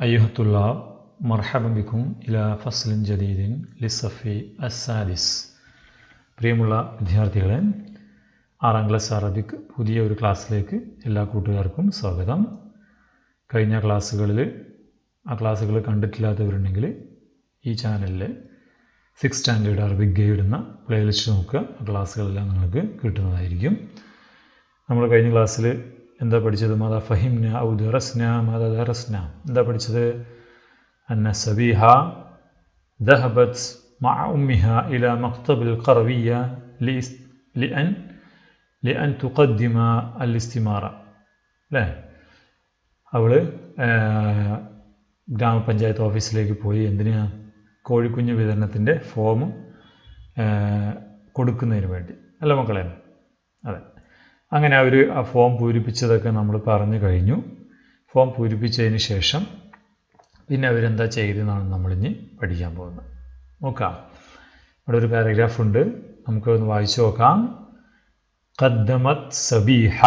أيها الطلاب مرحبا بكم إلى فصل جديد للصف السادس പ്രിയമുള്ള വിദ്യാർത്ഥികളെ ആറാം ക്ലാസ് അറബിക് പുതിയ ഒരു ക്ലാസ്സിലേക്ക് എല്ലാ കൂട്ടുകാർക്കും സ്വാഗതം കഴിഞ്ഞ ക്ലാസ്സുകളിൽ ആ ക്ലാസ്സുകൾ കണ്ടിട്ടില്ലാത്തവരുണ്ടെങ്കിൽ ഈ ചാനലിൽ സിക്സ് സ്റ്റാൻഡേർഡ് അറബിക് ഗൈഡ് എന്ന പ്ലേലിസ്റ്റ് നോക്കുക ആ ക്ലാസ്സുകളെല്ലാം നിങ്ങൾക്ക് കിട്ടുന്നതായിരിക്കും നമ്മൾ കഴിഞ്ഞ ക്ലാസ്സിൽ എന്താ പഠിച്ചത് മത ഫഹിംന ഔ ദറസ്ന മത ദറസ്ന എന്താ പഠിച്ചത് അന്ന സബീഹ ذهبت مع أمها إلى مكتب القروية لأن لأن تقدم الاستمارة لا അവൾ ഗ്രാമപഞ്ചായത്ത് ഓഫീസിലേക്ക് പോയി എന്തിനാ കോഴിക്കുഞ്ഞ് വിതരണത്തിൻ്റെ ഫോം കൊടുക്കുന്നതിന് വേണ്ടി അല്ല മക്കളെ അതെ അങ്ങനെ അവർ ആ ഫോം പൂരിപ്പിച്ചതൊക്കെ നമ്മൾ പറഞ്ഞു കഴിഞ്ഞു ഫോം പൂരിപ്പിച്ചതിന് ശേഷം പിന്നെ അവരെന്താ ചെയ്തതെന്നാണ് നമ്മളിഞ്ഞ് പഠിക്കാൻ പോകുന്നത് നോക്കാം ഇവിടെ ഒരു പാരഗ്രാഫ് ഉണ്ട് നമുക്കൊന്ന് വായിച്ചു നോക്കാം قدمت سبيحة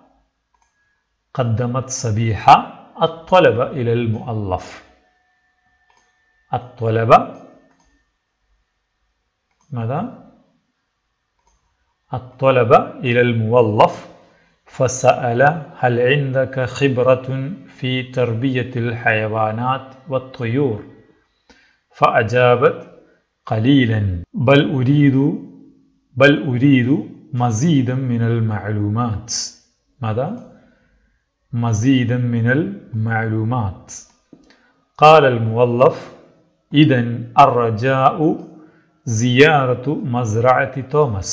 قدمت سبيحة الطلب إلى المؤلف الطلب ماذا؟ الطلب إلى الموظف فسأل هل عندك خبرة في تربية الحيوانات والطيور فأجابت قليلا بل أريد بل أريد مزيدا من المعلومات ماذا؟ مزيدا من المعلومات قال الموظف إذا الرجاء زيارة مزرعة توماس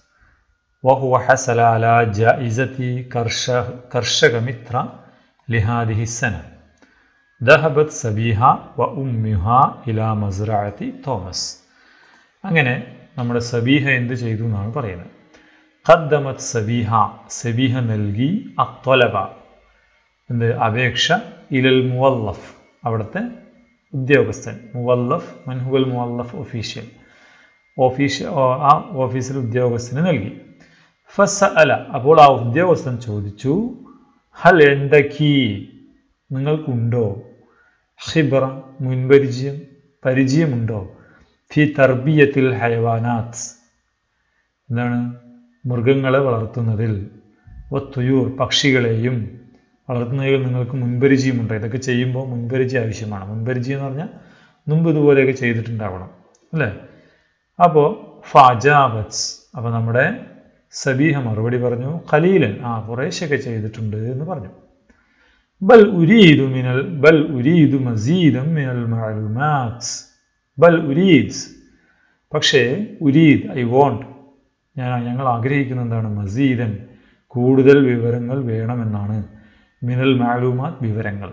وهو حصل على جائزة كرشك متر لهذه السنة ذهبت سبيها وأمها إلى مزرعة توماس അങ്ങനെ നമ്മുടെ സബീഹ എന്ത് ചെയ്തു എന്നാണ് പറയുന്നത് ഖദ്ദമത് സബീഹ സബീഹ നൽകി അത്വലബ എന്ത് അപേക്ഷ ഇലൽ മുവല്ലഫ് അവിടുത്തെ ഉദ്യോഗസ്ഥൻ മുവല്ലഫ് മൻഹുവൽ മുവല്ലഫ് ഒഫീഷ്യൽ ഓഫീസ് ആ ഓഫീസിൽ ഉദ്യോഗസ്ഥന് നൽകി ഫസ അല അപ്പോൾ ആ ഉദ്യോഗസ്ഥൻ ചോദിച്ചു ഹൽ എന്തക്കി നിങ്ങൾക്കുണ്ടോ ഹിബറ മുൻപരിചയം പരിചയമുണ്ടോ ഫി തർബിയത്തിൽ ഹയവാനാത്ത് എന്താണ് മൃഗങ്ങളെ വളർത്തുന്നതിൽ ഒത്തുയൂർ പക്ഷികളെയും വളർത്തുന്നതിൽ നിങ്ങൾക്ക് മുൻപരിചയമുണ്ടോ ഇതൊക്കെ ചെയ്യുമ്പോൾ മുൻപരിചയം ആവശ്യമാണ് മുൻപരിചയം എന്ന് പറഞ്ഞാൽ മുമ്പ് ഇതുപോലെയൊക്കെ ചെയ്തിട്ടുണ്ടാവണം അല്ലേ അപ്പോൾ ഫാജാബത്സ് അപ്പോൾ നമ്മുടെ സബീഹ മറുപടി പറഞ്ഞു ഖലീലൻ ആ കുറേശ്ശൊക്കെ ചെയ്തിട്ടുണ്ട് എന്ന് പറഞ്ഞു ബൽ ഉരീദു മിനൽ ബൽ ഉരീദു മസീദം മിനൽ മഅലുമാത്ത് ബൽ ഉരീദ് പക്ഷേ ഉരീദ് ഐ വോണ്ട് ഞാൻ ഞങ്ങൾ ആഗ്രഹിക്കുന്ന എന്താണ് മസീദൻ കൂടുതൽ വിവരങ്ങൾ വേണമെന്നാണ് മിനൽ മാലൂമാത്ത് വിവരങ്ങൾ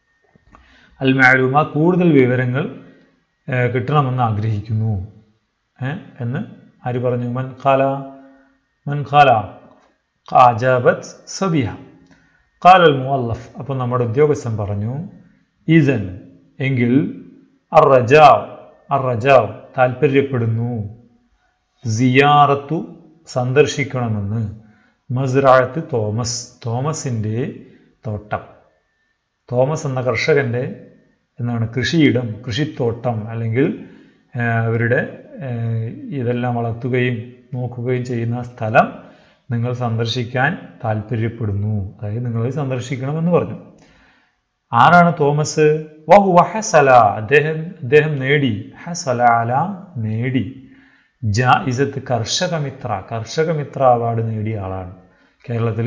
അൽ മാലൂമാത്ത് കൂടുതൽ വിവരങ്ങൾ കിട്ടണമെന്ന് ആഗ്രഹിക്കുന്നു എന്ന് ആര് പറഞ്ഞു മൻ ഖാല മൻ ഖാല അജാബത്ത് സബിയ ഖാൽ അൽ മുവല്ലഫ് അപ്പോൾ നമ്മുടെ ഉദ്യോഗസ്ഥൻ പറഞ്ഞു ഈസൻ എങ്കിൽ അർ റജാവ് അർ റജാവ് താല്പര്യപ്പെടുന്നു സിയാറത്തു സന്ദർശിക്കണമെന്ന് മസ്റാഴത്ത് തോമസ് തോമസിൻ്റെ തോട്ടം തോമസ് എന്ന കർഷകൻ്റെ എന്താണ് കൃഷിയിടം കൃഷിത്തോട്ടം അല്ലെങ്കിൽ അവരുടെ ഇതെല്ലാം വളർത്തുകയും നോക്കുകയും ചെയ്യുന്ന സ്ഥലം നിങ്ങൾ സന്ദർശിക്കാൻ താല്പര്യപ്പെടുന്നു അതായത് നിങ്ങൾ സന്ദർശിക്കണമെന്ന് പറഞ്ഞു ആരാണ് തോമസ് വഹു വഹസല അദ്ദേഹം അദ്ദേഹം നേടി ഹസല അല നേടി ജായിസത്ത് കർഷകമിത്ര കർഷകമിത്ര അവാർഡ് നേടിയ ആളാണ് കേരളത്തിൽ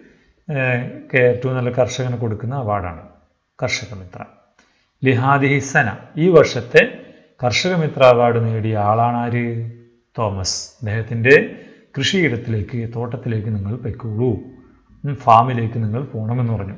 ഏറ്റവും നല്ല കർഷകന് കൊടുക്കുന്ന അവാർഡാണ് കർഷകമിത്ര ലിഹാദി ഹിസന ഈ വർഷത്തെ കർഷകമിത്ര അവാർഡ് നേടിയ ആളാണ് ആര് തോമസ് അദ്ദേഹത്തിൻ്റെ കൃഷിയിടത്തിലേക്ക് തോട്ടത്തിലേക്ക് നിങ്ങൾ പൊയ്ക്കോളൂ ഫാമിലേക്ക് നിങ്ങൾ പോകണമെന്ന് പറഞ്ഞു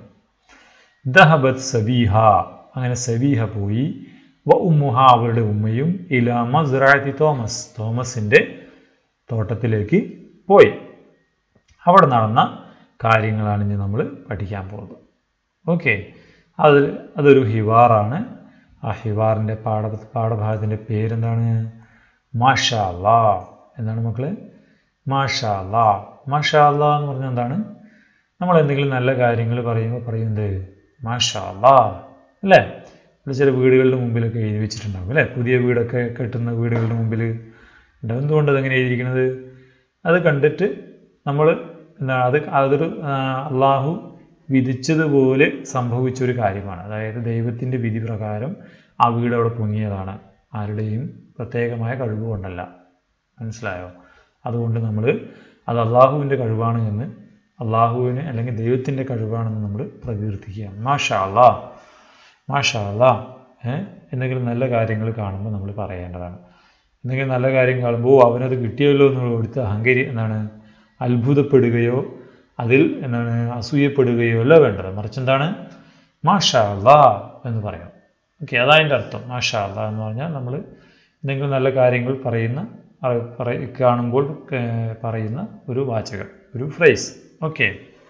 ദഹബത് സബീഹ അങ്ങനെ സബീഹ പോയി വ ഉമ്മുഹ അവരുടെ ഉമ്മയും ഇല മസ്റാത്തി തോമസ് തോമസിൻ്റെ തോട്ടത്തിലേക്ക് പോയി അവിടെ നടന്ന കാര്യങ്ങളാണ് ഇനി നമ്മൾ പഠിക്കാൻ പോകുന്നത് ഓക്കെ അത് അതൊരു ഹിവാറാണ് ആ ഹിവാറിൻ്റെ പാഠ പാഠഭാഗത്തിൻ്റെ പേരെന്താണ് മാഷാ അല്ലാ എന്താണ് മക്കളെ മാഷാ അല്ലാ മാഷാ അല്ലാ എന്ന് പറഞ്ഞാൽ എന്താണ് നമ്മൾ എന്തെങ്കിലും നല്ല കാര്യങ്ങൾ പറയുമ്പോൾ പറയുന്നത് മാഷാ അല്ലാ അല്ലേ ഇവിടെ ചില വീടുകളുടെ മുമ്പിലൊക്കെ എഴുതി വെച്ചിട്ടുണ്ടാകും അല്ലേ പുതിയ വീടൊക്കെ കെട്ടുന്ന വീടുകളുടെ മുമ്പിൽ ഉണ്ടാവും എന്തുകൊണ്ട് അതെങ്ങനെ എഴുതിയിരിക്കുന്നത് അത് കണ്ടിട്ട് നമ്മൾ എന്താ അത് അതൊരു അള്ളാഹു വിധിച്ചതുപോലെ സംഭവിച്ചൊരു കാര്യമാണ് അതായത് ദൈവത്തിൻ്റെ വിധി പ്രകാരം ആ വീട് അവിടെ പൊങ്ങിയതാണ് ആരുടെയും പ്രത്യേകമായ കഴിവ് കൊണ്ടല്ല മനസ്സിലായോ അതുകൊണ്ട് നമ്മൾ അത് അള്ളാഹുവിൻ്റെ കഴിവാണ് എന്ന് അള്ളാഹുവിന് അല്ലെങ്കിൽ ദൈവത്തിൻ്റെ കഴിവാണെന്ന് നമ്മൾ പ്രകീർത്തിക്കുക മാഷാ അള്ളാ മാഷാ അള്ളാ ഏഹ് എന്തെങ്കിലും നല്ല കാര്യങ്ങൾ കാണുമ്പോൾ നമ്മൾ പറയേണ്ടതാണ് എന്തെങ്കിലും നല്ല കാര്യം കാണുമ്പോൾ അവനത് കിട്ടിയല്ലോ എന്നുള്ള കൊടുത്ത് അഹങ്കരി എന്താണ് അത്ഭുതപ്പെടുകയോ അതിൽ എന്താണ് അസൂയപ്പെടുകയോ അല്ല വേണ്ടത് മറിച്ച് എന്താണ് മാഷാ അള്ളാ എന്ന് പറയാം ഓക്കെ അതതിൻ്റെ അർത്ഥം മാഷാ അള്ളാ എന്ന് പറഞ്ഞാൽ നമ്മൾ എന്തെങ്കിലും നല്ല കാര്യങ്ങൾ പറയുന്ന കാണുമ്പോൾ പറയുന്ന ഒരു വാചകം ഒരു ഫ്രേസ് ഓക്കെ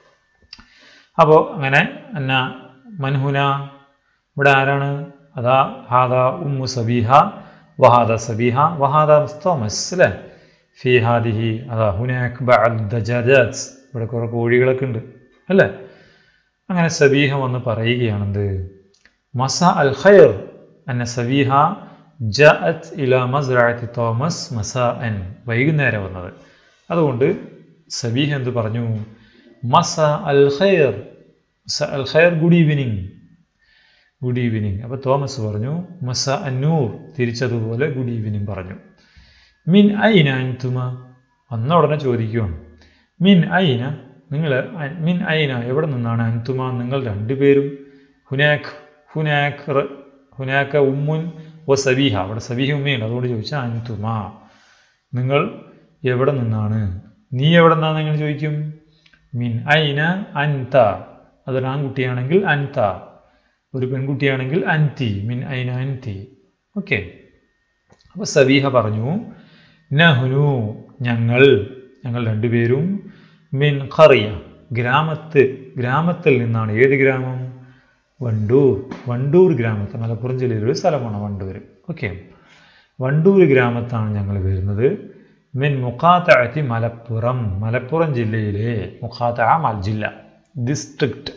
അപ്പോൾ അങ്ങനെ എന്നാ മൻഹുന ഇവിടെ ആരാണ് അതാ ഹാദ ഉമ്മു സബീഹ വഹാദ സബീഹ വഹാദ മുസ്തോമസ് അല്ലേ ഫി ഹാദിഹി അതാ ഹുനാക് ബഅദ് ഇവിടെ കുറേ കോഴികളൊക്കെ ഉണ്ട് അല്ലേ അങ്ങനെ സബീഹ വന്ന് പറയുകയാണെന്ത് മസ അൽ ഖൈർ അന്ന സബീഹ ജഅത് ഇല മസ്റഅത്തി തോമസ് മസാ അൻ വൈകുന്നേരം വന്നത് അതുകൊണ്ട് സബീഹ എന്ത് പറഞ്ഞു മസ അൽ ഖൈർ മസ അൽ ഖൈർ ഗുഡ് ഈവനിങ് ഗുഡ് ഈവനിങ് അപ്പോൾ തോമസ് പറഞ്ഞു മസ അന്നൂർ തിരിച്ചതുപോലെ ഗുഡ് ഈവനിങ് പറഞ്ഞു മിൻ ഐന അൻതുമ വന്ന ഉടനെ ചോദിക്കുകയാണ് മിൻ ഐന നിങ്ങൾ മിൻ ഐന എവിടെ നിന്നാണ് അൻതുമ നിങ്ങൾ രണ്ടുപേരും ഹുനാഖ് ഹുനാഖ് ഹുനാക്ക ഉമ്മുൻ ഓ സബീഹ അവിടെ സബീഹ ഉമ്മയുണ്ട് അതുകൊണ്ട് ചോദിച്ചാൽ അൻതുമ നിങ്ങൾ എവിടെ നിന്നാണ് നീ എവിടെ നിന്നാണ് നിങ്ങൾ ചോദിക്കും മിൻ ഐന അൻത അതൊരു ആൺകുട്ടിയാണെങ്കിൽ അൻത ഒരു പെൺകുട്ടിയാണെങ്കിൽ അൻതി മിൻ ഐന അൻതി ഓക്കെ അപ്പോൾ സബീഹ പറഞ്ഞു നഹുനു ഞങ്ങൾ ഞങ്ങൾ രണ്ടുപേരും മിൻ ഖറിയ ഗ്രാമത്ത് ഗ്രാമത്തിൽ നിന്നാണ് ഏത് ഗ്രാമം വണ്ടൂർ വണ്ടൂർ ഗ്രാമത്ത് മലപ്പുറം ജില്ലയിലൊരു സ്ഥലമാണ് വണ്ടൂർ ഓക്കെ വണ്ടൂർ ഗ്രാമത്താണ് ഞങ്ങൾ വരുന്നത് മിൻ മുഖാത്തഅത്തി മലപ്പുറം മലപ്പുറം ജില്ലയിലെ മുഖാത്ത മൽ ജില്ല ഡിസ്ട്രിക്റ്റ്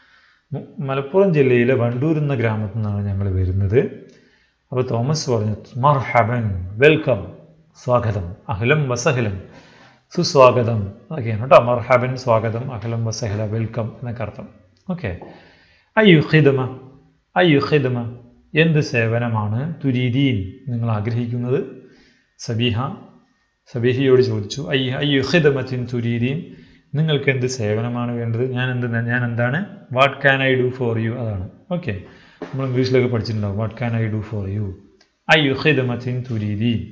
മലപ്പുറം ജില്ലയിലെ വണ്ടൂർ എന്ന ഗ്രാമത്തിൽ നിന്നാണ് ഞങ്ങൾ വരുന്നത് അപ്പോൾ തോമസ് പറഞ്ഞു മർഹബൻ വെൽക്കം സ്വാഗതം അഹ്ലം വസഹലം സുസ്വാഗതം അതൊക്കെയാണ് കേട്ടോ മർഹബൻ സ്വാഗതം അഹ്ലം വസഹല വെൽക്കം എന്നൊക്കെ അർത്ഥം ഓക്കെ അയ്യു ഖിദമ അയ്യു ഖിദമ എന്ത് സേവനമാണ് തുരീദീൻ നിങ്ങൾ ആഗ്രഹിക്കുന്നത് സബീഹ സബീഹയോട് ചോദിച്ചു അയ്യ അയ്യു ഖിദമത്തിൻ തുരീദീൻ നിങ്ങൾക്ക് എന്ത് സേവനമാണ് വേണ്ടത് ഞാൻ എന്ത് ഞാൻ എന്താണ് what can I do for you അതാണ് ഓക്കെ നമ്മൾ ഇംഗ്ലീഷിലൊക്കെ പഠിച്ചിട്ടുണ്ടാവും what can I do for you അയ്യു ഖിദമത്തിൻ തുരീദീൻ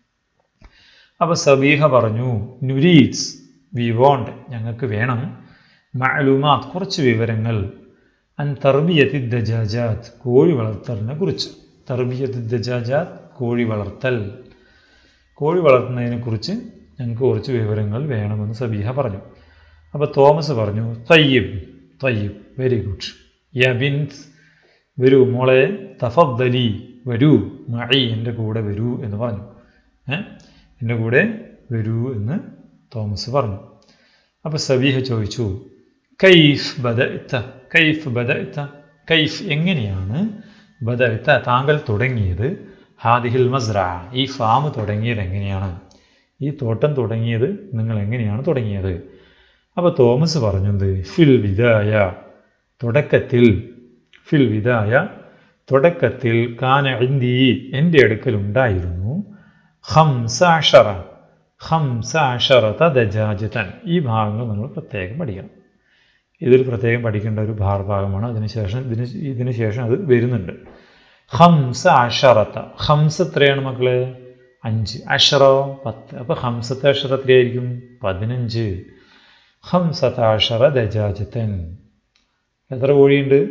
അപ്പോൾ സബീഹ പറഞ്ഞു നുരീഡ്സ് വി വോണ്ട് ഞങ്ങൾക്ക് വേണം മഅലൂമാത്ത് കുറച്ച് വിവരങ്ങൾ അൻ തർബിയത്തി ദജാജാത്ത് കോഴി വളർത്തലിനെ കുറിച്ച് തർബിയത്തി ദജാജാത്ത് കോഴി വളർത്തൽ കോഴി വളർത്തുന്നതിനെക്കുറിച്ച് ഞങ്ങൾക്ക് കുറച്ച് വിവരങ്ങൾ വേണമെന്ന് സബീഹ പറഞ്ഞു അപ്പോൾ തോമസ് പറഞ്ഞു തയ്യബ് തയ്യബ് വെരി ഗുഡ് യബിൻസ് വരൂ മോളെ തഫദ്ദലി വരൂ മഴി എൻ്റെ കൂടെ വരൂ എന്ന് പറഞ്ഞു ഏ എൻ്റെ കൂടെ വരൂ എന്ന് തോമസ് പറഞ്ഞു അപ്പോൾ സബീഹ ചോദിച്ചു കൈഫ് ബദഅത്ത കൈഫ് ബദഅത്ത കൈഫ് എങ്ങനെയാണ് ബദഅത്ത താങ്കൾ തുടങ്ങിയത് ഹാദിഹിൽ മസ്ര ഈ ഫാം തുടങ്ങിയത് എങ്ങനെയാണ് ഈ തോട്ടം തുടങ്ങിയത് നിങ്ങൾ എങ്ങനെയാണ് തുടങ്ങിയത് അപ്പോൾ തോമസ് പറഞ്ഞത് ഫിൽ വിദായ തുടക്കത്തിൽ ഫിൽ വിദായ തുടക്കത്തിൽ കാന ഇന്തി എൻ്റെ അടുക്കൽ ഉണ്ടായിരുന്നു ഹംസാഷറ ഹംസാഷറത ദജാജതൻ ഈ ഭാഗങ്ങൾ നമ്മൾ പ്രത്യേകം പഠിക്കണം ഇതിൽ പ്രത്യേകം പഠിക്കേണ്ട ഒരു ഭാഗമാണ് അതിനുശേഷം ഇതിന് ഇതിന് ശേഷം അത് വരുന്നുണ്ട് ഹംസ അഷറത്ത ഹംസ് എത്രയാണ് മക്കള് അഞ്ച് അഷറോ പത്ത് അപ്പോൾ ഹംസത്തെ അഷറ എത്രയായിരിക്കും പതിനഞ്ച് ഹംസത്ത അഷറ ദജാജത്തൻ എത്ര കോഴിയുണ്ട്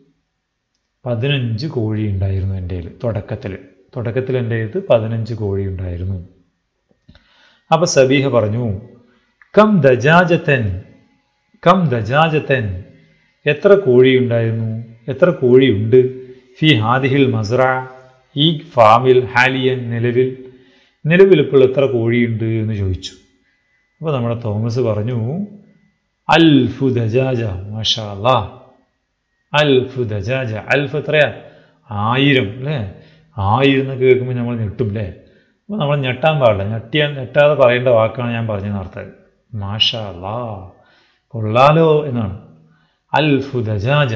പതിനഞ്ച് കോഴി ഉണ്ടായിരുന്നു എൻ്റെ കയ്യിൽ തുടക്കത്തിൽ തുടക്കത്തിൽ എൻ്റെ കയ്യിൽ പതിനഞ്ച് കോഴി ഉണ്ടായിരുന്നു അപ്പോൾ സബീഹ പറഞ്ഞു കം ദജാജത്തൻ കം ദജാജത്തൻ എത്ര കോഴിയുണ്ടായിരുന്നു എത്ര കോഴിയുണ്ട് ഫി ഹാദിഹിൽ മസ്ര ഈ ഫാമിൽ ഹാലിയൻ നിലവിൽ നിലവിൽ ഇപ്പോൾ എത്ര കോഴിയുണ്ട് എന്ന് ചോദിച്ചു അപ്പോൾ നമ്മുടെ തോമസ് പറഞ്ഞു അൽഫു ദജാജ മാഷാ അല്ലാ അൽഫു ദജാജ അൽഫ് എത്രയാ ആയിരം അല്ലേ ആയിരം എന്നൊക്കെ കേൾക്കുമ്പോൾ നമ്മൾ ഞെട്ടും അല്ലേ അപ്പോൾ നമ്മൾ ഞെട്ടാൻ പാടില്ല ഞെട്ടിയാൽ ഞെട്ടാതെ പറയേണ്ട വാക്കാണ് ഞാൻ പറഞ്ഞ നേരത്തെ മാഷാ അല്ലാ കൊള്ളാലോ എന്നാണ് അൽഫു ദജാജ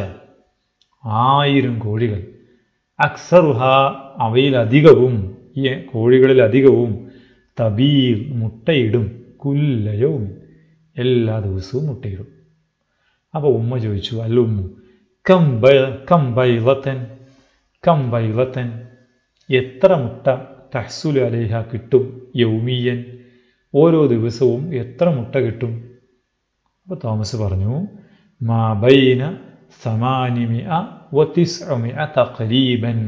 ആയിരം കോഴികൾ അക്സറുഹ അവയിലധികവും ഈ കോഴികളിലധികവും തബീർ മുട്ടയിടും കുല്ലയവും എല്ലാ ദിവസവും മുട്ടയിടും അപ്പോൾ ഉമ്മ ചോദിച്ചു അല്ലുമ്മു കം ബൈ കം ബൈലത്തൻ കം ബൈലത്തൻ എത്ര മുട്ട തഹസുൽ അലേഹ കിട്ടും യൗമീയൻ ഓരോ ദിവസവും എത്ര മുട്ട കിട്ടും അപ്പോൾ തോമസ് പറഞ്ഞു മാ ബൈന സമാനിമിഅ വത്തിസ്അമിഅ തഖരീബൻ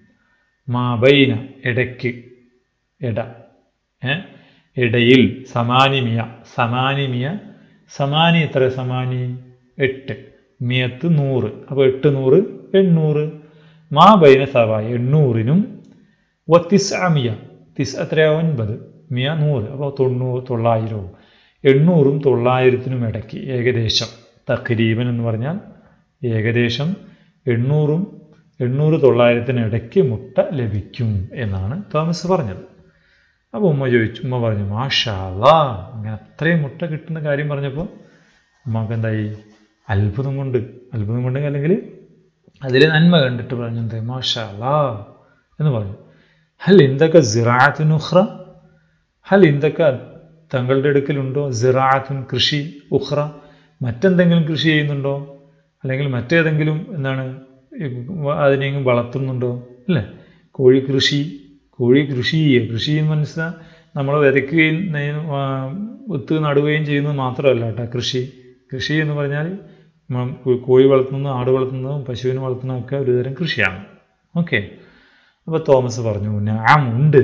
മാ ബൈന ഇടയ്ക്ക് ഇട ഏ ഇടയിൽ സമാനിമിയ സമാനിമിയ സമാനി എത്ര സമാനി എട്ട് മിയത്ത് നൂറ് അപ്പോൾ എട്ട് നൂറ് എണ്ണൂറ് മാ ബൈന സവ എണ്ണൂറിനും വത്തിസ് അമിയ തിസ് എത്രയാ ഒൻപത് മിയ നൂറ് അപ്പോൾ തൊണ്ണൂറ് തൊള്ളായിരവും എണ്ണൂറും തൊള്ളായിരത്തിനും ഇടയ്ക്ക് ഏകദേശം തഖരീബൻ എന്ന് പറഞ്ഞാൽ ഏകദേശം എണ്ണൂറും എണ്ണൂറ് തൊള്ളായിരത്തിന് ഇടയ്ക്ക് മുട്ട ലഭിക്കും എന്നാണ് തോമസ് പറഞ്ഞത് അപ്പോൾ ഉമ്മ ചോദിച്ചു ഉമ്മ പറഞ്ഞു മാഷാല്ലാ അങ്ങനെ അത്രയും മുട്ട കിട്ടുന്ന കാര്യം പറഞ്ഞപ്പോൾ ഉമ്മക്ക് എന്തായി അത്ഭുതം കൊണ്ട് അത്ഭുതം കൊണ്ട് അല്ലെങ്കിൽ അതിൽ നന്മ കണ്ടിട്ട് പറഞ്ഞു എന്താ മാഷാല്ലാ എന്ന് പറഞ്ഞു ഹൽ ഇന്തൊക്കെ സിറാത്തുൻ ഉഹ്റ ഹൽ ഇന്തൊക്കെ തങ്ങളുടെ അടുക്കലുണ്ടോ സിറാത്തുൻ കൃഷി ഉഹ്റ മറ്റെന്തെങ്കിലും കൃഷി ചെയ്യുന്നുണ്ടോ അല്ലെങ്കിൽ മറ്റേതെങ്കിലും എന്താണ് അതിനെങ്കിലും വളർത്തുന്നുണ്ടോ അല്ലേ കോഴി കൃഷി കോഴി കൃഷി ചെയ്യുക കൃഷി എന്ന് മനസ്സിലാ നമ്മൾ വിതയ്ക്കുകയും വിത്ത് നടുകയും ചെയ്യുന്നത് മാത്രമല്ല കേട്ടോ കൃഷി കൃഷി എന്ന് പറഞ്ഞാൽ കോഴി വളർത്തുന്നതും ആട് വളർത്തുന്നതും പശുവിനെ വളർത്തുന്നതും ഒക്കെ ഒരുതരം കൃഷിയാണ് ഓക്കെ അപ്പോൾ തോമസ് പറഞ്ഞു ഞാൻ ഉണ്ട്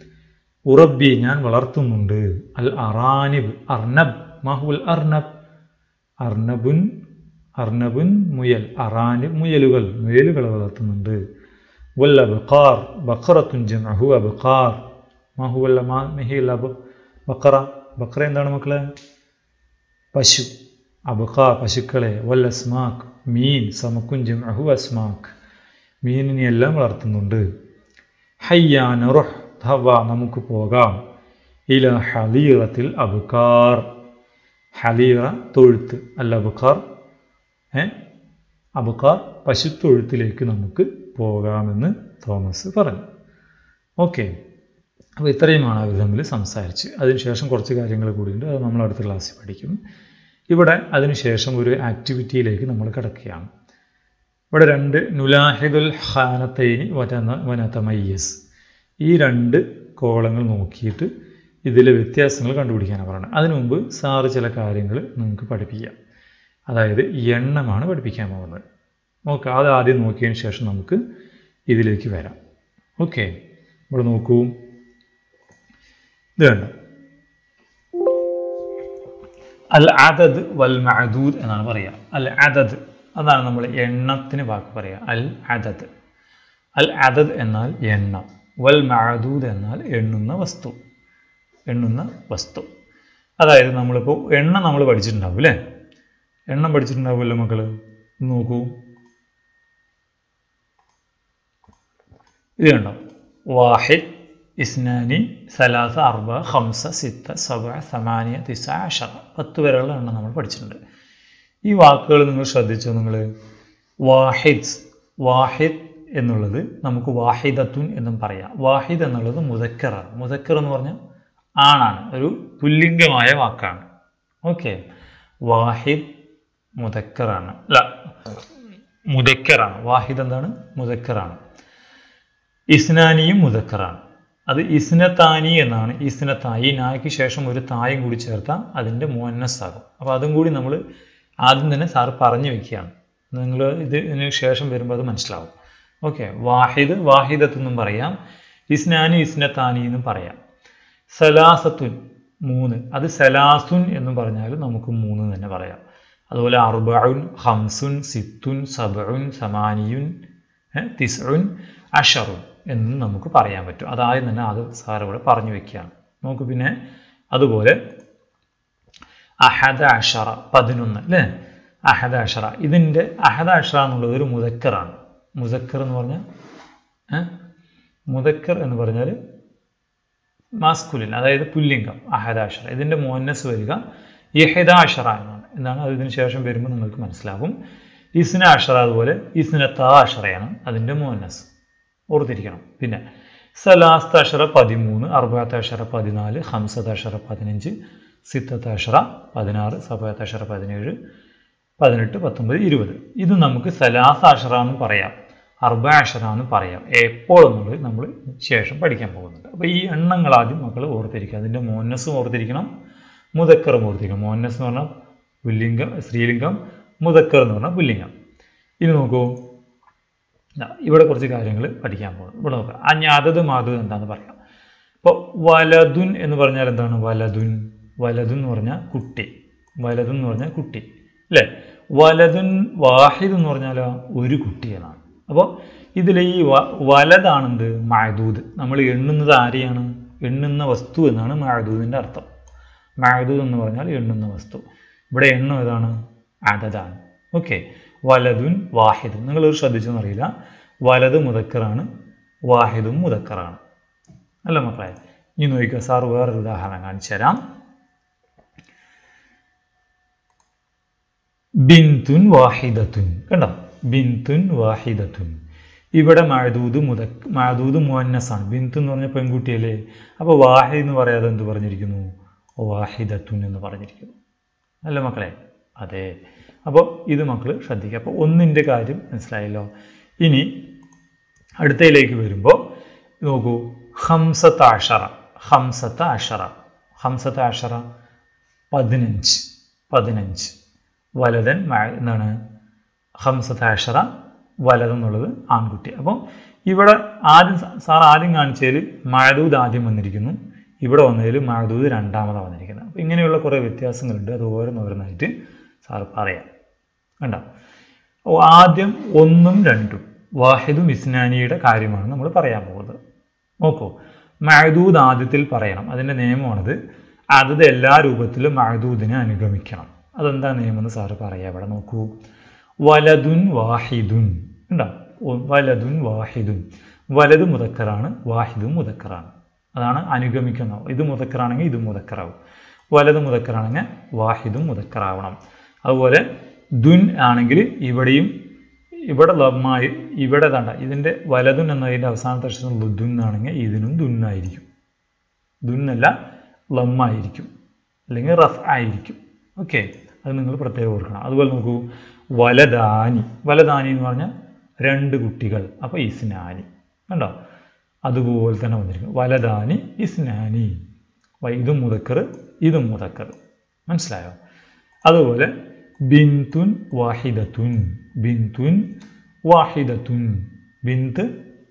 ഉറബി ഞാൻ വളർത്തുന്നുണ്ട് അൽ അറാനിബ് അർണബ് മാഹുൽ അർണബ് അർണബുൻ അർണബുൻ മുയൽ അറാനിബ് മുയലുകൾ മുയലുകൾ വളർത്തുന്നുണ്ട് വല്ല ബഖാർ ബഖറത്തുൻ ജംഅഹു അബ്ഖാർ മാ ഹുവല്ല മാ മെഹിൽ അബ് ബക്കറ ബക്കറ എന്താണ് മക്കളെ പശു അബ്ഖാർ പശുക്കളെ വല്ല അസ്മാക്ക് മീൻ സമക്കുൻ ജംഅഹു അസ്മാക്ക് മീനിനെ എല്ലാം വളർത്തുന്നുണ്ട് ഹയ്യാൻ റുഹ് ധവ നമുക്ക് പോകാം ഇല ഹലീറത്തിൽ അബ്കാർ ഹലീറ തൊഴുത്ത് അല്ല അബ്കാർ ഏ അബ്കാർ പശുത്തൊഴുത്തിലേക്ക് നമുക്ക് പോകാമെന്ന് തോമസ് പറഞ്ഞു ഓക്കെ അപ്പോൾ ഇത്രയുമാണ് അവർ തമ്മിൽ സംസാരിച്ച് അതിനുശേഷം കുറച്ച് കാര്യങ്ങൾ കൂടിയുണ്ട് അത് നമ്മൾ അടുത്ത ക്ലാസ്സിൽ പഠിക്കും ഇവിടെ അതിനുശേഷം ഒരു ആക്ടിവിറ്റിയിലേക്ക് നമ്മൾ കിടക്കുകയാണ് ഇവിടെ രണ്ട് നുലാഹിദുൽ ഹാനത്തൈനി വന വനതമയ്യസ് ഈ രണ്ട് കോളങ്ങൾ നോക്കിയിട്ട് ഇതിലെ വ്യത്യാസങ്ങൾ കണ്ടുപിടിക്കാനാണ് പറയുന്നത് അതിനു മുമ്പ് സാറ് ചില കാര്യങ്ങൾ നിങ്ങൾക്ക് പഠിപ്പിക്കാം അതായത് എണ്ണമാണ് പഠിപ്പിക്കാൻ പോകുന്നത് ഓക്കെ അത് ആദ്യം നോക്കിയതിന് ശേഷം നമുക്ക് ഇതിലേക്ക് വരാം ഓക്കെ ഇവിടെ നോക്കൂ ഇത് വേണ്ട അൽ അദദ് വൽ മഅദൂദ് എന്നാണ് പറയുക അൽ അദദ് അതാണ് നമ്മൾ എണ്ണത്തിന് വാക്ക് പറയുക അൽ അദദ് അൽ അദദ് എന്നാൽ എണ്ണം വൽ മഅദൂദ് എന്നാൽ എണ്ണുന്ന വസ്തു എണ്ണുന്ന വസ്തു അതായത് നമ്മളിപ്പോൾ എണ്ണ നമ്മൾ പഠിച്ചിട്ടുണ്ടാവും അല്ലേ എണ്ണം പഠിച്ചിട്ടുണ്ടാവുമല്ലോ മക്കൾ നോക്കൂ ഇത് കണ്ടോ വാഹിദ് ഇസ്നാനി സലാസ അർബ ഹംസ സിത്ത സബ സമാനിയ തിസ അഷറ പത്ത് വരെയുള്ള എണ്ണം നമ്മൾ പഠിച്ചിട്ടുണ്ട് ഈ വാക്കുകൾ നിങ്ങൾ ശ്രദ്ധിച്ചോ നിങ്ങൾ വാഹിദ് വാഹിദ് എന്നുള്ളത് നമുക്ക് വാഹിദത്തുൻ എന്നും പറയാം വാഹിദ് എന്നുള്ളത് മുതക്കറാണ് മുതക്കർ എന്ന് പറഞ്ഞാൽ ആണാണ് ഒരു പുല്ലിംഗമായ വാക്കാണ് ഓക്കെ വാഹിദ് മുതക്കറാണ് അല്ല മുതക്കറാണ് വാഹിദ് എന്താണ് മുതക്കറാണ് ഇസ്നാനിയും മുതക്കറാണ് അത് ഇസ്നത്താനി എന്നാണ് ഇസ്നത്തായി നായ്ക്ക് ശേഷം ഒരു തായും കൂടി ചേർത്താൽ അതിൻ്റെ മുന്നസ് ആകും അപ്പോൾ അതും കൂടി നമ്മൾ ആദ്യം തന്നെ സാറ് പറഞ്ഞു വെക്കുകയാണ് നിങ്ങൾ ഇതിന് ശേഷം വരുമ്പോൾ അത് മനസ്സിലാവും ഓക്കെ വാഹിദ് വാഹിദത്ത് എന്നും പറയാം ഇസ്നാനി ഇസ്നത്താനി എന്നും പറയാം സലാസത്തുൻ മൂന്ന് അത് സലാസുൻ എന്ന് പറഞ്ഞാലും നമുക്ക് മൂന്ന് തന്നെ പറയാം അതുപോലെ അർബഉൻ ഹംസുൻ സിത്തുൻ സബഉൻ സമാനിയുൻ തിസ്ഉൻ അഷറുൻ എന്ന് നമുക്ക് പറയാൻ പറ്റും അതായത് തന്നെ അത് സാർ ഇവിടെ പറഞ്ഞു വെക്കുകയാണ് നമുക്ക് പിന്നെ അതുപോലെ അഹദ അഷറ പതിനൊന്ന് അല്ലേ അഹദ അഷറ ഇതിൻ്റെ അഹദ അഷറ എന്നുള്ളത് ഒരു മുതക്കറാണ് മുതക്കർ എന്ന് പറഞ്ഞാൽ മുതക്കർ എന്ന് പറഞ്ഞാൽ മാസ്കുലിൻ അതായത് പുല്ലിംഗം അഹദാഷറ ഇതിൻ്റെ മോന്നസ് വരിക യഹദാഷറ എന്നാണ് എന്താണ് അത് ഇതിന് ശേഷം വരുമ്പോൾ നിങ്ങൾക്ക് മനസ്സിലാകും ഇസ്ന അഷറ അതുപോലെ ഇസ്ന താഷറയാണ് അതിൻ്റെ മോന്നസ് ഓർത്തിരിക്കണം പിന്നെ സലാസ്ത അഷറ പതിമൂന്ന് അറുപത്ത അഷറ പതിനാല് ഹംസത്ത അഷറ പതിനഞ്ച് സിത്തത്ത അഷറ പതിനാറ് സബത്ത അഷറ പതിനേഴ് പതിനെട്ട് പത്തൊമ്പത് ഇരുപത് ഇത് നമുക്ക് സലാസ അഷറ എന്ന് പറയാം അർബ അഷറ എന്ന് പറയാം എപ്പോൾ എന്നുള്ളത് നമ്മൾ ശേഷം പഠിക്കാൻ പോകുന്നുണ്ട് അപ്പോൾ ഈ എണ്ണങ്ങൾ ആദ്യം മക്കൾ ഓർത്തിരിക്കുക അതിൻ്റെ മോന്നസും ഓർത്തിരിക്കണം മുതക്കറും ഓർത്തിരിക്കണം മോന്നസ് എന്ന് പറഞ്ഞാൽ പുല്ലിംഗം സ്ത്രീലിംഗം മുതക്കർ എന്ന് പറഞ്ഞാൽ പുല്ലിംഗം ഇനി നോക്കൂ ഇവിടെ കുറച്ച് കാര്യങ്ങൾ പഠിക്കാൻ പോകുന്നു ഇവിടെ നോക്കാം അഞ്ഞാതത് മാതത് എന്താണെന്ന് പറയാം ഇപ്പോൾ വലതുൻ എന്ന് പറഞ്ഞാൽ എന്താണ് വലതുൻ വലതുൻ എന്ന് പറഞ്ഞാൽ കുട്ടി വലതുൻ എന്ന് പറഞ്ഞാൽ കുട്ടി അല്ലേ വലതുൻ വാഹിദ് എന്ന് പറഞ്ഞാൽ ഒരു കുട്ടി എന്നാണ് അപ്പോൾ ഇതിൽ ഈ വലതാണെന്ത് മഴദൂത് നമ്മൾ എണ്ണുന്നത് ആരെയാണ് എണ്ണുന്ന വസ്തു എന്നാണ് മഴദൂതിൻ്റെ അർത്ഥം മഴദൂത് എന്ന് പറഞ്ഞാൽ എണ്ണുന്ന വസ്തു ഇവിടെ എണ്ണം ഏതാണ് അതതാണ് ഓക്കെ വലതുൻ വാഹിദും നിങ്ങളൊരു ശ്രദ്ധിച്ചെന്നറിയില്ല വലത് മുതക്കറാണ് വാഹിദും മുതക്കറാണ് അല്ല മക്കളെ ഇനി നോക്കുക സാർ വേറൊരു ഉദാഹരണം കാണിച്ചു തരാം ബിന്തുൻ വാഹിദത്തുൻ കണ്ടോ ബിന്തുൻ വാഹിദത്തുൻ ഇവിടെ മഴദൂത് മുത മഴദൂത് മുവന്നസാണ് ബിന്തു എന്ന് പറഞ്ഞ പെൺകുട്ടിയല്ലേ അപ്പോൾ വാഹിദ് എന്ന് പറയാതെ എന്ത് പറഞ്ഞിരിക്കുന്നു വാഹിദത്തുൻ എന്ന് പറഞ്ഞിരിക്കുന്നു അല്ല മക്കളെ അതെ അപ്പോൾ ഇത് മക്കൾ ശ്രദ്ധിക്കുക അപ്പോൾ ഒന്നിൻ്റെ കാര്യം മനസ്സിലായല്ലോ ഇനി അടുത്തയിലേക്ക് വരുമ്പോൾ നോക്കൂ ഹംസത്ത അഷറ ഹംസത്ത അഷറ ഹംസത്ത അഷറ പതിനഞ്ച് പതിനഞ്ച് വലതൻ എന്താണ് ഹംസത്ത അഷറ വലതെന്നുള്ളത് ആൺകുട്ടി അപ്പോൾ ഇവിടെ ആദ്യം സാർ ആദ്യം കാണിച്ചതിൽ മഴദൂത് ആദ്യം വന്നിരിക്കുന്നു ഇവിടെ വന്നതിൽ മഴദൂത് രണ്ടാമതാണ് വന്നിരിക്കുന്നത് അപ്പോൾ ഇങ്ങനെയുള്ള കുറേ വ്യത്യാസങ്ങളുണ്ട് അത് ഓരോന്നോരോന്നായിട്ട് സാർ പറയാം കണ്ടോ ആദ്യം ഒന്നും രണ്ടും വാഹിദും ഇസ്നാനിയുടെ കാര്യമാണ് നമ്മൾ പറയാൻ പോകുന്നത് നോക്കൂ മഴദൂദ് ആദ്യത്തിൽ പറയണം അതിൻ്റെ നിയമമാണത് അതത് എല്ലാ രൂപത്തിലും മഴദൂദിനെ അനുഗമിക്കണം അതെന്താ നിയമം എന്ന് സാറ് പറയാം ഇവിടെ നോക്കൂ വലതുൻ വാഹിദുൻ ഉണ്ടോ വലതുൻ വാഹിദുൻ വലത് മുതക്കറാണ് വാഹിദും മുതക്കറാണ് അതാണ് അനുഗമിക്കുന്ന ഇത് മുതക്കറാണെങ്കിൽ ഇത് മുതക്കറാവും വലത് മുതക്കറാണെങ്കിൽ വാഹിദും മുതക്കറാവണം അതുപോലെ ദുൻ ആണെങ്കിൽ ഇവിടെയും ഇവിടെ ലമ്മായി ഇവിടെ തണ്ട ഇതിൻ്റെ വലതുൻ എന്നതിൻ്റെ അവസാനത്തെ അക്ഷരം ലുദുൻ ആണെങ്കിൽ ഇതിനും ദുന്നായിരിക്കും ദുന്നല്ല ലമ്മായിരിക്കും അല്ലെങ്കിൽ റഫ് ആയിരിക്കും ഓക്കെ അത് നിങ്ങൾ പ്രത്യേകം ഓർക്കണം അതുപോലെ നോക്കൂ വലദാനി വലദാനി എന്ന് പറഞ്ഞാൽ രണ്ട് കുട്ടികൾ അപ്പോൾ ഇസ്നാനി കണ്ടോ അതുപോലെ തന്നെ വന്നിരിക്കും വലദാനി ഇസ്നാനി ഇതും മുതക്കർ ഇതും മുതക്കർ മനസ്സിലായോ അതുപോലെ ബിന്തുൻ വാഹിദത്തുൻ ബിന്തുൻ വാഹിദത്തുൻ ബിന്ത്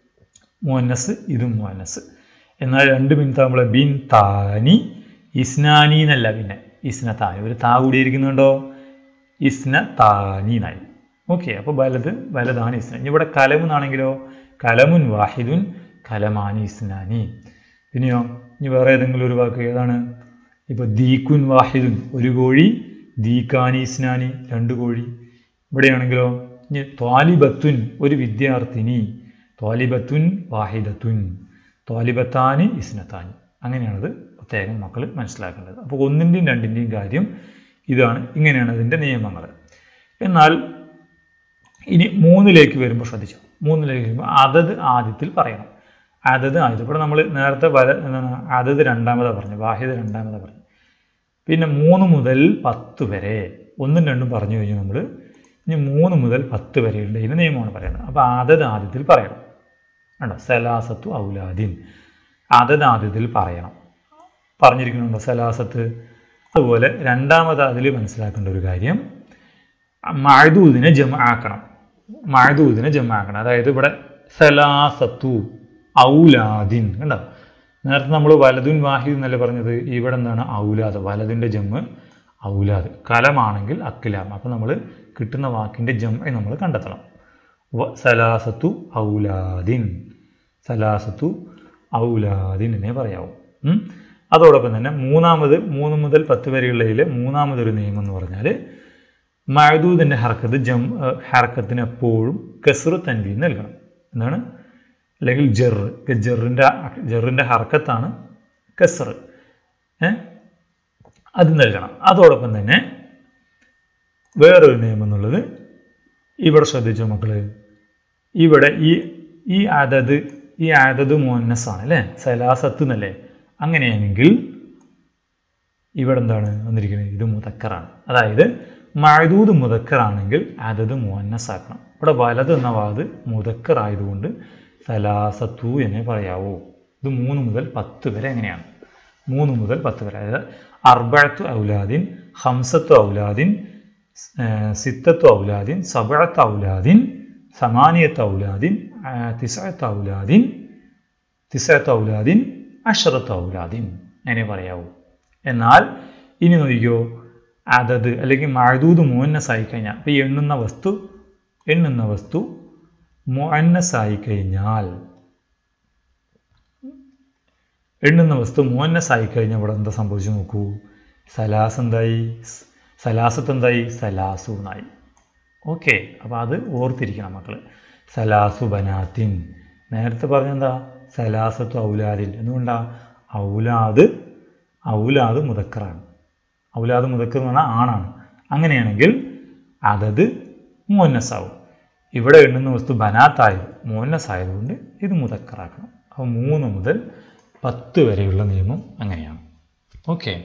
മുനസ് ഇതും മുനസ് എന്നാൽ രണ്ട് ബിന്താകുമ്പോൾ ബിൻ താനി ഇസ്നാനി എന്നല്ല പിന്നെ ഇസ്ന താനി ഒരു താ കൂടി ഇരിക്കുന്നുണ്ടോ ഇസ്ന താനി എന്നായി ഓക്കെ അപ്പോൾ വലത് വലതാണ് ഇസ്ന ഇനി ഇവിടെ കലമുന്നാണെങ്കിലോ കലമുൻ വാഹിദുൻ കലമാനി ഇസ്നാനി പിന്നെയോ ഇനി വേറെ ഏതെങ്കിലും ഒരു വാക്ക് ഏതാണ് ഇപ്പോൾ ദീക്കുൻ വാഹിദുൻ ഒരു കോഴി ദീക്കാനി ഇസ്നാനി രണ്ട് കോഴി ഇവിടെയാണെങ്കിലോ ഇനി ത്വാലിബത്തുൻ ഒരു വിദ്യാർത്ഥിനി ത്വാലിബത്തുൻ വാഹിദത്തുൻ ത്വാലിബത്താനി ഇസ്നത്താനി അങ്ങനെയാണത് പ്രത്യേകം മക്കൾ മനസ്സിലാക്കേണ്ടത് അപ്പോൾ ഒന്നിൻ്റെയും രണ്ടിൻ്റെയും കാര്യം ഇതാണ് ഇങ്ങനെയാണ് അതിൻ്റെ നിയമങ്ങൾ എന്നാൽ ഇനി മൂന്നിലേക്ക് വരുമ്പോൾ ശ്രദ്ധിച്ചു മൂന്നിലേക്ക് വരുമ്പോൾ അതത് ആദ്യത്തിൽ പറയണം അതത് ആദ്യത്തിൽ ഇവിടെ നമ്മൾ നേരത്തെ വല എന്താണ് അതത് രണ്ടാമതാണ് പറഞ്ഞു വാഹിദ് രണ്ടാമതാണ് പറഞ്ഞു പിന്നെ മൂന്ന് മുതൽ പത്ത് വരെ ഒന്നും രണ്ടും പറഞ്ഞു കഴിഞ്ഞു നമ്മൾ ഇനി മൂന്ന് മുതൽ പത്ത് വരെയുള്ള ഇതിന് നിയമമാണ് പറയുന്നത് അപ്പോൾ അതത് ആദ്യത്തിൽ പറയണം കണ്ടോ സലാസത്തു ഔലാദിൻ അതത് ആദ്യത്തിൽ പറയണം പറഞ്ഞിരിക്കുന്നുണ്ടോ സലാസത്ത് അതുപോലെ രണ്ടാമത് അതിൽ മനസ്സിലാക്കേണ്ട ഒരു കാര്യം മഴദൂദിനെ ജമ ആക്കണം മഴദൂദിനെ ജമ ആക്കണം അതായത് ഇവിടെ സലാസത്തു ഔലാദിൻ കണ്ടോ നേരത്തെ നമ്മൾ വലതുൻ വാഹിദ് എന്നല്ലേ പറഞ്ഞത് ഇവിടെ എന്താണ് ഔലാദ് വലതിൻ്റെ ജമ്മ് ഔലാദ് കലമാണെങ്കിൽ അക്കിലാം അപ്പം നമ്മൾ കിട്ടുന്ന വാക്കിൻ്റെ ജമ്മ നമ്മൾ കണ്ടെത്തണം സലാസത്തു ഔലാദിൻ സലാസത്തു ഔലാദിൻ എന്നേ പറയാവൂ അതോടൊപ്പം തന്നെ മൂന്നാമത് മൂന്ന് മുതൽ പത്ത് വരെയുള്ളതിൽ മൂന്നാമതൊരു നിയമം എന്ന് പറഞ്ഞാൽ മഴദൂദിൻ്റെ ഹർക്കത്ത് ജം ഹർക്കത്തിന് എപ്പോഴും കെസുറ് തൻവീൻ നൽകണം എന്താണ് അല്ലെങ്കിൽ ജെർ ജെറിൻ്റെ ജെറിൻ്റെ ഹർക്കത്താണ് കസർ ഏ അത് നൽകണം അതോടൊപ്പം തന്നെ വേറൊരു നിയമം എന്നുള്ളത് ഇവിടെ ശ്രദ്ധിച്ചോ മക്കള് ഇവിടെ ഈ ഈ അതത് ഈ അതത് മോന്നസാണ് അല്ലേ സലാസത്ത് എന്നല്ലേ അങ്ങനെയാണെങ്കിൽ ഇവിടെ എന്താണ് വന്നിരിക്കുന്നത് ഇത് മുതക്കറാണ് അതായത് മഴദൂത് മുതക്കറാണെങ്കിൽ അതത് മുവന്നസാക്കണം ഇവിടെ വലത് എന്ന വാത് മുതക്കർ ആയതുകൊണ്ട് സലാസത്തു എന്നേ പറയാവൂ ഇത് മൂന്ന് മുതൽ പത്ത് വരെ എങ്ങനെയാണ് മൂന്ന് മുതൽ പത്ത് വരെ അതായത് അർബഴത്തു ഔലാദിൻ ഹംസത്തു ഔലാദിൻ സിത്തത്തു ഔലാദിൻ സബഴത്ത് ഔലാദിൻ സമാനിയത്ത് ഔലാദിൻ തിസഴത്ത് ഔലാദിൻ തിസഴത്ത് ഔലാദിൻ അഷറത്ത് ഔലാദിൻ അങ്ങനെ പറയാവൂ എന്നാൽ ഇനി നോക്കിക്കോ അതത് അല്ലെങ്കിൽ മഴദൂത് മോന്നസായി കഴിഞ്ഞാൽ അപ്പോൾ ഈ എണ്ണുന്ന വസ്തു എണ്ണുന്ന വസ്തു മോന്നസായി കഴിഞ്ഞാൽ എണ്ണുന്ന വസ്തു മോന്നസായി കഴിഞ്ഞാൽ ഇവിടെ എന്താ സംഭവിച്ചു നോക്കൂ സലാസ് എന്തായി സലാസത്ത് എന്തായി സലാസു എന്നായി ഓക്കെ അപ്പോൾ അത് ഓർത്തിരിക്കണം മക്കൾ സലാസു ബനാത്തിൻ നേരത്തെ പറഞ്ഞെന്താ സലാസത്തു ഔലാദിൻ എന്തുകൊണ്ടാ ഔലാദ് ഔലാദ് മുതക്കറാണ് ഔലാദ് മുതക്കർ എന്ന് പറഞ്ഞാൽ ആണാണ് അങ്ങനെയാണെങ്കിൽ അതത് മോന്നസാവും ഇവിടെ എണ്ണുന്ന വസ്തു ബനാത്തായത് മോന്നസായതുകൊണ്ട് ഇത് മുതക്കറാക്കണം അപ്പോൾ മൂന്ന് മുതൽ പത്ത് വരെയുള്ള നിയമം അങ്ങനെയാണ് ഓക്കെ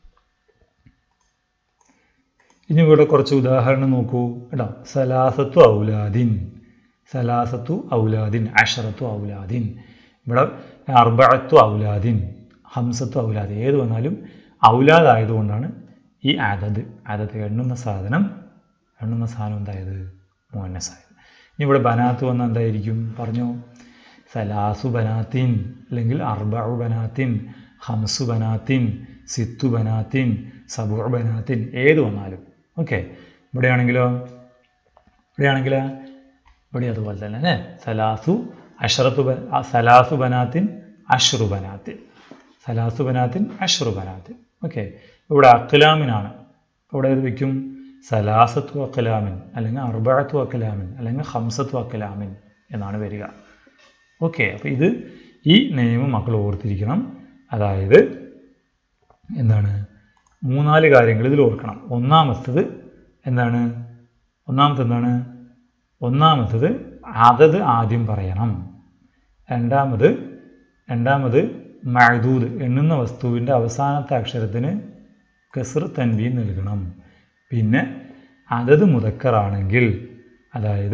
ഇനി ഇവിടെ കുറച്ച് ഉദാഹരണം നോക്കൂ കേട്ടോ സലാസത്തു ഔലാദിൻ സലാസത്തു ഔലാദിൻ അഷറത്തു ഔലാദിൻ ഇവിടെ അർബഅത്തു ഔലാദിൻ ഹംസത്തു ഔലാദ് ഏത് വന്നാലും ഔലാദ് ആയതുകൊണ്ടാണ് ഈ അതത് അതത് എണ്ണുന്ന സാധനം എണ്ണുന്ന സാധനം എന്തായത് മോന്നസായത് ഇനി ഇവിടെ ബനാത്ത് വന്നാൽ എന്തായിരിക്കും പറഞ്ഞോ സലാസു ബനാത്തിൻ അല്ലെങ്കിൽ അർബഉ ബനാത്തിൻ ഹംസു ബനാത്തിൻ സിത്തു ബനാത്തിൻ സബു ബനാത്തിൻ ഏത് വന്നാലും ഓക്കെ ഇവിടെയാണെങ്കിലോ ഇവിടെയാണെങ്കിലോ ഇവിടെ അതുപോലെ തന്നെ അല്ലേ സലാസു അഷറത്തു സലാസു ബനാത്തിൻ അഷ്റു ബനാത്തിൻ സലാസു ബനാത്തിൻ അഷ്റു ബനാത്തിൻ ഓക്കെ ഇവിടെ അക്കലാമിനാണ് ഇവിടെ ഏത് വയ്ക്കും സലാസത്തു അക്കലാമിൻ അല്ലെങ്കിൽ അർബഅത്തു അക്കലാമിൻ അല്ലെങ്കിൽ ഹംസത്തു അക്കലാമിൻ എന്നാണ് വരിക ഓക്കെ അപ്പോൾ ഇത് ഈ നിയമം മക്കൾ ഓർത്തിരിക്കണം അതായത് എന്താണ് മൂന്നാല് കാര്യങ്ങൾ ഇതിൽ ഓർക്കണം ഒന്നാമത്തത് എന്താണ് ഒന്നാമത്തെ എന്താണ് ഒന്നാമത്തത് അതത് ആദ്യം പറയണം രണ്ടാമത് രണ്ടാമത് മഴദൂത് എണ്ണുന്ന വസ്തുവിൻ്റെ അവസാനത്തെ അക്ഷരത്തിന് കസർ തൻവീൻ നൽകണം പിന്നെ അതത് മുതക്കറാണെങ്കിൽ അതായത്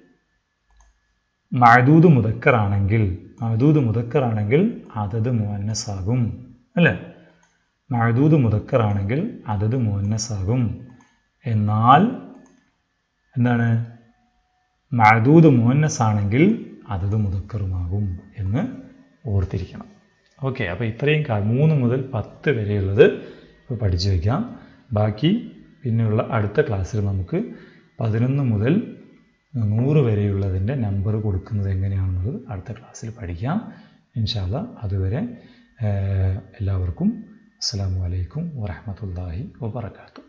മഴദൂത് മുതക്കറാണെങ്കിൽ മഴദൂത് മുതക്കറാണെങ്കിൽ അതത് മുവന്നസാകും അല്ലേ മഴദൂത് മുതക്കറാണെങ്കിൽ അതത് മുവന്നസാകും എന്നാൽ എന്താണ് മഴദൂത് മുവന്നസാണെങ്കിൽ അതത് മുതക്കറുമാകും എന്ന് ഓർത്തിരിക്കണം ഓക്കെ അപ്പോൾ ഇത്രയും കാ മൂന്ന് മുതൽ പത്ത് വരെയുള്ളത് ഇപ്പോൾ പഠിച്ചു വയ്ക്കാം ബാക്കി പിന്നെയുള്ള അടുത്ത ക്ലാസ്സിൽ നമുക്ക് പതിനൊന്ന് മുതൽ നൂറ് വരെയുള്ളതിൻ്റെ നമ്പർ കൊടുക്കുന്നത് എങ്ങനെയാണെന്നത് അടുത്ത ക്ലാസ്സിൽ പഠിക്കാം ഇൻഷാല്ല അതുവരെ എല്ലാവർക്കും അസ്സാം വലൈക്കും വറഹമത്തല്ലാഹി വാബർക്കാത്തു